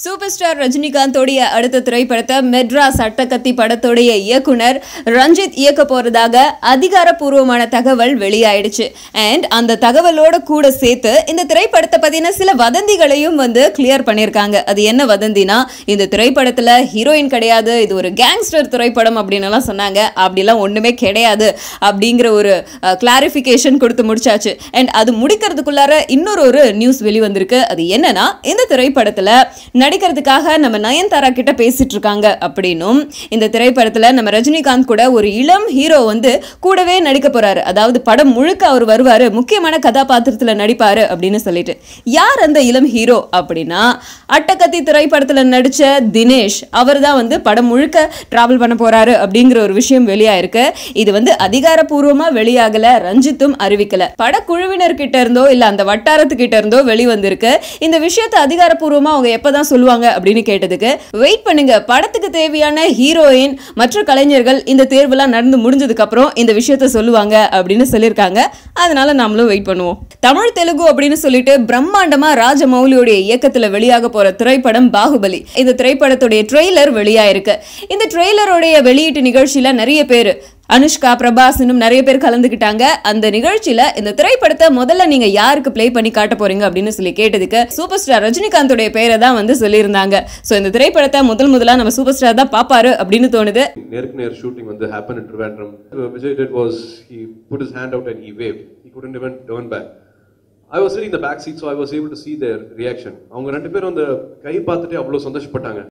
super star ரஜினிகாந்தோடைய அடுத்த திரைப்படத்தை மெட்ராஸ் அட்டகத்தி படத்தோடைய இயக்குனர் ரஞ்சித் இயக்க போறதாக அதிகாரப்பூர்வமான தகவல் வெளியாயிடுச்சு அண்ட் அந்த தகவலோட கூட சேர்த்து இந்த திரைப்படத்தை பத்தின சில வதந்திகளையும் வந்து கிளியர் பண்ணியிருக்காங்க அது என்ன வதந்தினா இந்த திரைப்படத்துல ஹீரோயின் கிடையாது இது ஒரு கேங்ஸ்டர் திரைப்படம் அப்படின்னு எல்லாம் சொன்னாங்க அப்படிலாம் ஒண்ணுமே கிடையாது அப்படிங்கிற ஒரு கிளாரிஃபிகேஷன் கொடுத்து முடிச்சாச்சு அண்ட் அது முடிக்கிறதுக்குள்ளார இன்னொரு ஒரு நியூஸ் வெளிவந்திருக்கு அது என்னன்னா இந்த திரைப்படத்துல நடிக்கிறதுக்காக நம்ம நயன்தாரா கிட்ட பேசிட்டு இருக்காங்க அப்படின்னும் இந்த திரைப்படத்துல நம்ம ரஜினிகாந்த் கூட ஒரு இளம் ஹீரோ வந்து கூடவே நடிக்க போறாரு அதாவது படம் முழுக்க அவர் வருவாரு முக்கியமான கதாபாத்திரத்துல நடிப்பாரு அப்படின்னு சொல்லிட்டு யார் அந்த இளம் ஹீரோ அப்படின்னா அட்டகத்தி திரைப்படத்துல நடிச்ச தினேஷ் அவர் தான் வந்து படம் முழுக்க டிராவல் பண்ண போறாரு அப்படிங்கிற ஒரு விஷயம் வெளியாயிருக்கு இது வந்து அதிகாரப்பூர்வமா வெளியாகல ரஞ்சித்தும் அறிவிக்கல படக்குழுவினர் கிட்ட இருந்தோ இல்ல அந்த வட்டாரத்துக்கிட்ட இருந்தோ வெளிவந்திருக்கு இந்த விஷயத்தை அதிகாரப்பூர்வமா அவங்க எப்பதான் சொல்லுவாங்க அப்படின்னு கேட்டதுக்கு வெயிட் பண்ணுங்க படத்துக்கு தேவையான ஹீரோயின் மற்ற கலைஞர்கள் இந்த தேர்வுலாம் நடந்து முடிஞ்சதுக்கு அப்புறம் இந்த விஷயத்த சொல்லுவாங்க அப்படின்னு சொல்லியிருக்காங்க அதனால நாமளும் வெயிட் பண்ணுவோம் தமிழ் தெலுங்கு அப்படின்னு சொல்லிட்டு பிரம்மாண்டமா ராஜமௌலியோடைய இயக்கத்துல வெளியாக போற திரைப்படம் பாகுபலி இந்த திரைப்படத்துடைய ட்ரெய்லர் வெளியாயிருக்கு இந்த ட்ரெய்லருடைய வெளியீட்டு நிகழ்ச்சியில நிறைய பேர் அனுஷ்கா பிரபாஸ் இன்னும் நிறைய பேர் கலந்துக்கிட்டாங்க அந்த நிகழ்ச்சியில இந்த திரைப்படத்தை முதல்ல நீங்க யாருக்கு ப்ளே பண்ணி காட்ட போறீங்க அப்படின்னு சொல்லி கேட்டதுக்கு சூப்பர் ஸ்டார் ரஜினிகாந்தோடைய பேரை தான் வந்து சொல்லியிருந்தாங்க ஸோ இந்த திரைப்படத்தை முதல் முதலா நம்ம சூப்பர் ஸ்டார் தான் பாப்பாரு அப்படின்னு தோணுது நேருக்கு நேர் ஷூட்டிங் வந்து happen in Trivandrum Vijay did was he put his hand out and he waved he couldn't even turn back I was sitting in the back seat so I was able to see their reaction அவங்க ரெண்டு பேரும் அந்த கை பார்த்துட்டு அவ்வளோ சந்தோஷப்பட்டாங்க